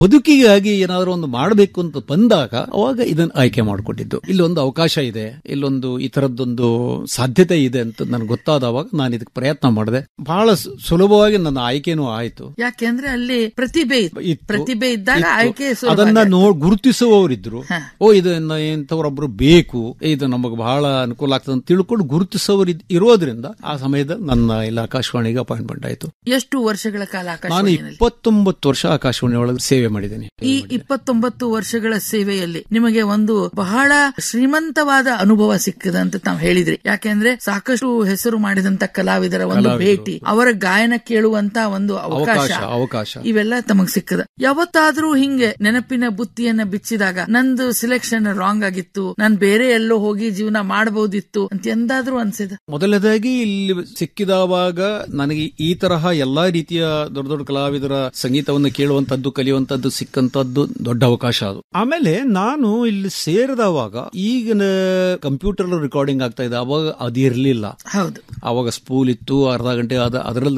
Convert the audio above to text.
ಬದುಕಿಗಾಗಿ ಏನಾದರೂ ಒಂದು ಮಾಡಬೇಕು ಅಂತ ಬಂದಾಗ ಅವಾಗ ಇದನ್ನ ಆಯ್ಕೆ ಮಾಡಿಕೊಟ್ಟಿದ್ದು ಇಲ್ಲೊಂದು ಅವಕಾಶ ಇದೆ ಇಲ್ಲೊಂದು ಈ ತರದ್ದೊಂದು ಸಾಧ್ಯತೆ ಇದೆ ಅಂತ ನನಗೆ ಗೊತ್ತಾದವಾಗ ನಾನು ಇದಕ್ಕೆ ಪ್ರಯತ್ನ ಮಾಡಿದೆ ಬಹಳ ಸು- ಸುಲಭವಾಗಿ ನನ್ನ ಆಯ್ಕೆನೂ ಆಯ್ತು ಯಾಕೆಂದ್ರೆ ಅಲ್ಲಿ ಪ್ರತಿಭೆ ಇತ್ತು. ಇತ್ತು. ಪ್ರತಿಭೆ ಇದ್ದಾಗ ಇತ್ತು. ಆಯ್ಕೆ ಸುಲಭ ಅದನ್ನ ಆಗುತ್ತೆ. ನೋಡ್ ಗುರುತಿಸುವವರಿದ್ರು ಓ ಇದನ್ನ ಇಂಥವ್ರೊಬ್ರು ಬೇಕು ಇದು ನಮಗೆ ಬಹಳ ಅನುಕೂಲ ಆಗ್ತದೆ ಅಂತ ತಿಳ್ಕೊಂಡು ಗುರುತಿಸುವವರು ಇದ್- ಇರೋದ್ರಿಂದ ಆ ಸಮಯದಲ್ಲಿ ನನ್ನ ಇಲ್ಲಿ ಆಕಾಶವಾಣಿಗೆ ಅಪಾಯಿಂಟ್ಮೆಂಟ್ ಆಯ್ತು ಎಷ್ಟು ವರ್ಷಗಳ ಕಾಲ ನಾನು ಆಕಾಶವಾಣಿಯಲ್ಲಿ ಇಪ್ಪತ್ತೊಂಬತ್ತು ವರ್ಷ ಆಕಾಶವಾಣಿ ಒಳಗೆ ಸೇವೆ ಮಾಡಿದ್ದೇನೆ ಈ ಇಪ್ಪತ್ತೊಂಬತ್ತು ವರ್ಷಗಳ ಸೇವೆಯಲ್ಲಿ ನಿಮಗೆ ಒಂದು ಬಹಳ ಶ್ರೀಮಂತವಾದ ಅನುಭವ ಸಿಕ್ಕದ ಅಂತ ತಾವು ಹೇಳಿದ್ರಿ ಯಾಕೆಂದ್ರೆ ಸಾಕಷ್ಟು ಹೆಸರು ಮಾಡಿದಂತ ಕಲಾವಿದರ ಒಂದು ಕಲಾವಿದರು. ಭೇಟಿ ಅವರ ಗಾಯನ ಕೇಳುವಂತ ಒಂದು ಅವಕಾಶ ಅವಕಾಶ ಅವಕಾಶ ಇವೆಲ್ಲ ತಮಗ್ ಸಿಕ್ಕದ ಯಾವತ್ತಾದ್ರೂ ಹಿಂಗೆ ನೆನಪಿನ ಬುತ್ತಿಯನ್ನ ಬಿಚ್ಚಿದಾಗ ನಂದು ಸಿಲೆಕ್ಷನ್ ರಾಂಗ್ ಆಗಿತ್ತು ನಾನ್ ಬೇರೆ ಎಲ್ಲೋ ಹೋಗಿ ಜೀವನ ಮಾಡಬಹುದಿತ್ತು ಅಂತ ಎಂದಾದ್ರೂ ಅನ್ಸಿದ ಮೊದಲನೇದಾಗಿ ಇಲ್ಲಿ ಸಿಕ್ಕಿದವಾಗ ನನಗೆ ಈ ತರಹ ಎಲ್ಲಾ ರೀತಿಯ ದೊಡ್ಡ ದೊಡ್ಡ ಕಲಾವಿದರ ಸಂಗೀತವನ್ನು ಕೇಳುವಂತದ್ದು ಕಲಿಯುವಂತದ್ದು ಸಿಕ್ಕಂತದ್ದು ದೊಡ್ಡ ಅವಕಾಶ ಅದು ಆಮೇಲೆ ನಾನು ಇಲ್ಲಿ ಸೇರಿದವಾಗ ಈಗಿನ ಕಂಪ್ಯೂಟರ್ ರೆಕಾರ್ಡಿಂಗ್ ಆಗ್ತಾ ಇದೆ ಅವಾಗ ಅದಿರ್ಲಿಲ್ಲ ಹೌದು ಅವಾಗ ಸ್ಪೂಲ್ ಇತ್ತು ಅರ್ಧ ಗಂಟೆ ಅದ ಅದರಲ್ಲಿ